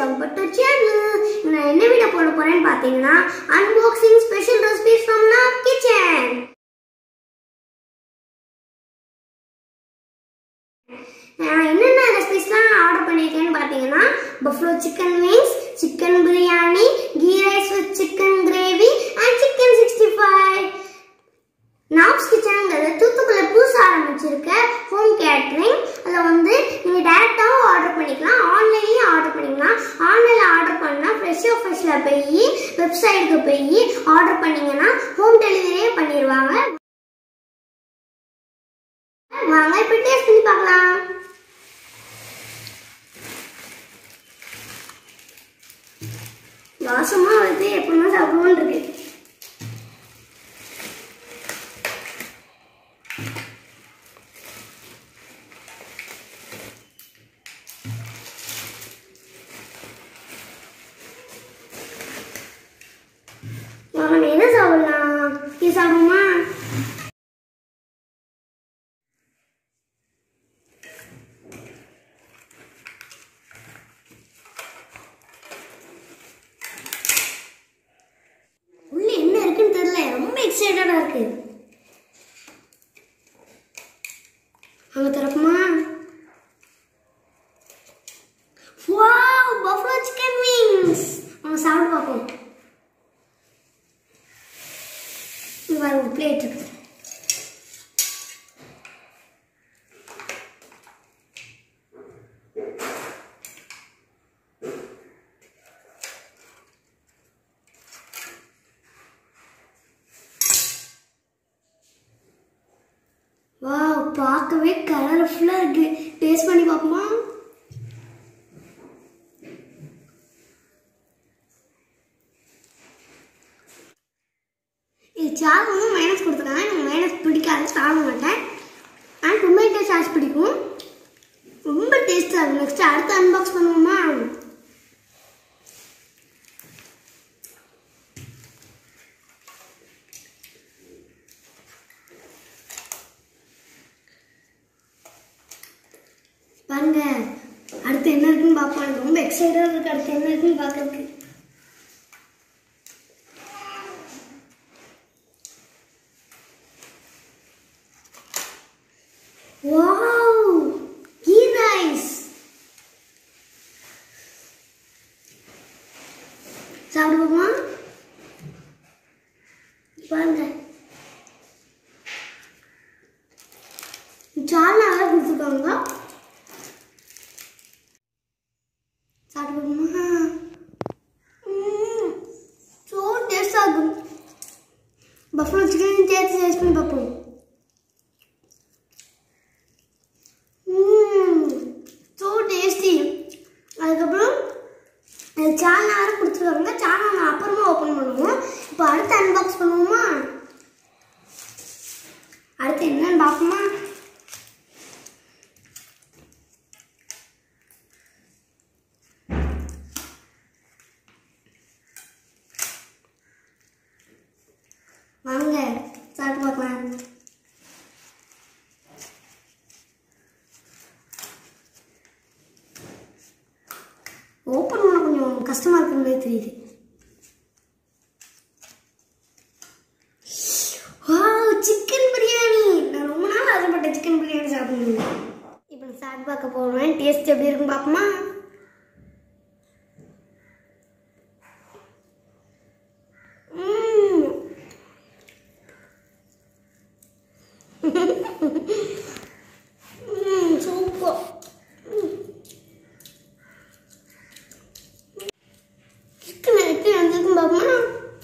Welcome to channel நான் என்ன video போட போறேன்னு பார்த்தீங்கன்னா unboxing special recipes from Nap kitchen நான் என்னென்ன ரெசிபிஸ்லாம் ஆர்டர் பண்ணியிருக்கேன்னு பார்த்தீங்கன்னா buffalo chicken wings chicken biryani ghee rice with chicken gravy and chicken sixty five Naps கிச்சனுங்கிறது தூத்துக்குள்ள புதுசு ஆரம்பிச்சிருக்க ஹோம் கேட்டரிங் அதில் வந்து நீங்கள் டேரெக்டாகவும் ஆர்டர் பண்ணிக்கலாம் ஆன்லைன்லேயும் ஆர்டர் பண்ணிக்கலாம் ஆன்லைனில் ஆர்டர் பண்ணால் ஃப்ரெஷ் ஆஃபீஸில் போய் வெப்சைட்டுக்கு போய் ஆர்டர் பண்ணீங்கன்னா ஹோம் டெலிவரியே பண்ணிடுவாங்க வாங்க இப்போ டேஸ்ட் பண்ணி பார்க்கலாம் வாசமாக வந்து எப்படின்னா சாப்பிடுவோன்னு இருக்கு நம்ம என்ன சாப்பிடலாம் இது சாப்பிடுமா உள்ள என்ன இருக்குன்னு தெரியல ரொம்ப எக்ஸைட்டடா இருக்கு அங்க திறக்குமா வாவ் பஃபலோ சிக்கன் விங்ஸ் நம்ம சாப்பிட்டு பார்ப்போம் இது பாரு ஒரு பிளேட் இருக்குது வாவ் பார்க்கவே கலர்ஃபுல்லாக இருக்கு டேஸ்ட் பண்ணி பார்ப்போமா இது சாஸ் வந்து மைனஸ் கொடுத்துருக்காங்க எனக்கு மைனஸ் பிடிக்காது சாப்பிட மாட்டேன் ஆனால் டொமேட்டோ சாஸ் பிடிக்கும் ரொம்ப டேஸ்ட்டாக இருக்கும் நெக்ஸ்ட் அடுத்து அன்பாக்ஸ் பண்ணுவோமா பாருங்க அடுத்து என்ன இருக்குன்னு பார்ப்போம் எனக்கு ரொம்ப எக்ஸைட்டாக இருக்கு அடுத்து என்ன இருக்குன்னு பார்க்கறதுக்கு வாவ் கீ ரைஸ் சாப்பிடுவோமா பாருங்க சால்னா வேற கொடுத்துருக்காங்க சாப்பிடுவோமா ஸோ டேஸ்ட் ஆகும் பஃபலோ சிக்கன் டேஸ்ட் டேஸ்ட் பண்ணி பார்ப்போம் ஸோ டேஸ்டி அதுக்கப்புறம் சாணா வேறு கொடுத்துருக்காங்க சாணா நான் அப்புறமா ஓப்பன் பண்ணுவோம் இப்போ அடுத்து அன்பாக்ஸ் பண்ணுவோமா அடுத்து என்னன்னு பார்ப்போமா வாங்க சாப்பிட்டு பார்க்கலாம் ஓப்பன் பண்ண கொஞ்சம் கஷ்டமா இருக்கிற மாதிரி தெரியுது வாவ் சிக்கன் பிரியாணி நான் ரொம்ப நாள் ஆசைப்பட்ட சிக்கன் பிரியாணி சாப்பிடணும் இப்போ நான் சாப்பிட்டு பார்க்க போகிறேன் டேஸ்ட் எப்படி இருக்குன்னு பார்ப்போமா ம்ம். ம் சூப்பர் சிக்கன் எப்படி வந்திருக்கும் பாப்போமா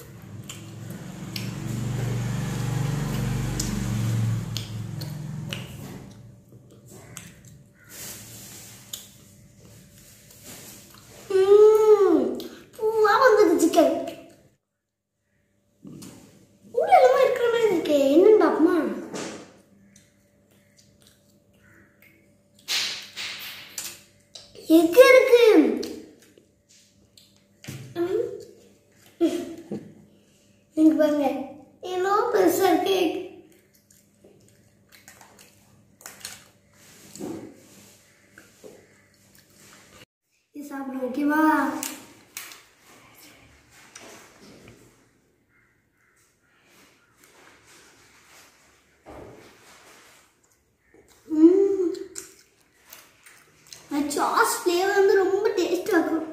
ம், பூவா வந்திருக்கு சிக்கன் உள்ள எல்லாமே இருக்கிற மாதிரி இருக்கே என்னன்னு பாப்போமா எங்க இருக்கு ம். இங்க பாருங்க எவ்வளோ பெருசா இருக்கு இது சாப்பிடும் ஓகேவா சாஸ் ஃப்ளேவர் வந்து ரொம்ப டேஸ்டாக இருக்கும்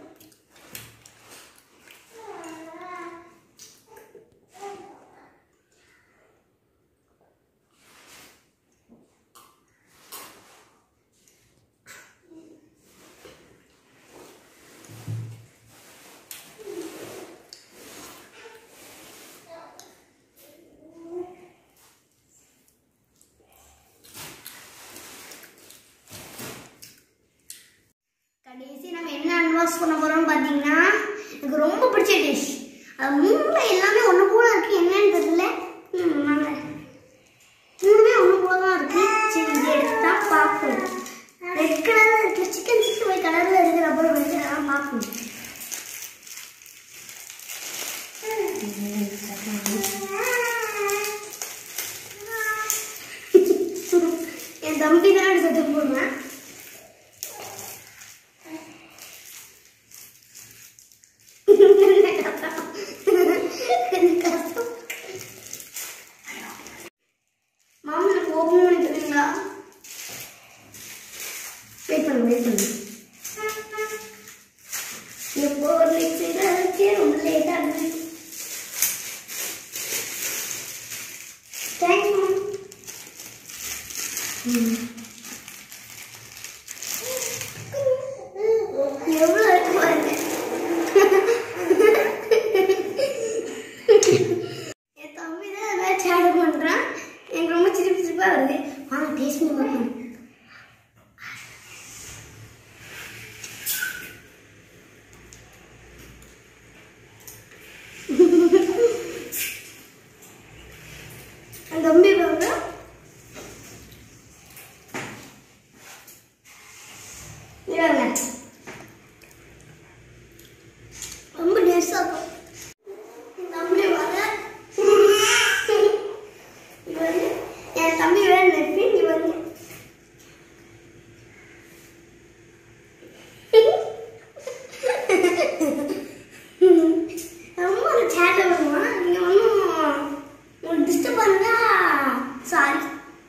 கடைசி நம்ம என்ன அன்பாக்ஸ் பண்ண போறோம்னு பார்த்தீங்கன்னா எனக்கு ரொம்ப பிடிச்ச டிஷ் அது மூணுல எல்லாமே ஒன்று போல இருக்கு என்னன்னு தெரியல ம், வாங்க மூணுமே ஒன்று போல தான் இருக்கு சரி இது எடுத்து தான் பார்க்கணும் ரெட் கலர்ல இருக்கு சிக்கன் சிக்ஸ்டி ஃபைவ் கலர்ல இருக்கிற அப்புறம் வந்து நான் பார்க்கணும் என் தம்பி தான் எடுத்து போடுவேன் மாமா எனக்கு ஓப்பன் பண்ணி தருவீங்களா வெயிட் பண்ணு வெயிட் பண்ணு எப்போ ஒரு லிக்ஸே ரொம்ப லேட் ஆகுது தேங்க்ஸ் மேம் எவ்வளோ இருக்கு பாருங்க என் தம்பி தான் ஏதாச்சும் ஆர்டர் பண்ணுறான் எனக்கு ரொம்ப சிரிப்பு சிரிப்பாக வருது வாங்க டேஸ்ட் பண்ணி பார்க்கணும் என் தம்பி பாருங்க இதாங்க ரொம்ப டேஸ்டாக இருக்கும் என் தம்பி வர இது வந்து என் தம்பி வேற நெப்பி இது வந்து ரொம்ப ஒரு சேட்டை வருமா நீங்கள் ஒன்றும் உங்களுக்கு டிஸ்டர்ப் பண்ணா சாரி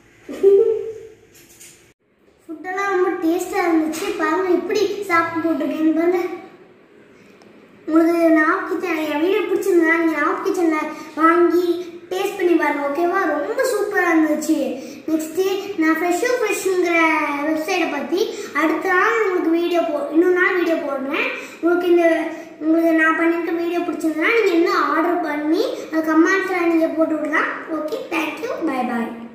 ஃபுட்டெல்லாம் ரொம்ப டேஸ்டாக இருந்துச்சு பாருங்க எப்படி சாப்பிட்டு போட்டிருக்கேன்னு பாருங்க உங்களுக்கு நாப் கிச்சன் என் வீடியோ பிடிச்சிருந்தா நீங்கள் நாப் கிச்சனில் வாங்கி டேஸ்ட் பண்ணி பாருங்க ஓகேவா ரொம்ப சூப்பராக இருந்துச்சு நெக்ஸ்ட்டு நான் ஃப்ரெஷ்ஷோ ஃப்ரெஷ்ஷுங்கிற வெப்சைட்டை பற்றி அடுத்த நாள் உங்களுக்கு வீடியோ போ இன்னொரு நாள் வீடியோ போடுறேன் உங்களுக்கு இந்த உங்களுக்கு நான் பண்ணியிருக்க வீடியோ பிடிச்சிருந்தா நீங்கள் இன்னும் ஆர்டர் பண்ணி அது கமெண்ட்ஸில் நீங்கள் போட்டு விடலாம் ஓகே தேங்க்யூ பை பாய்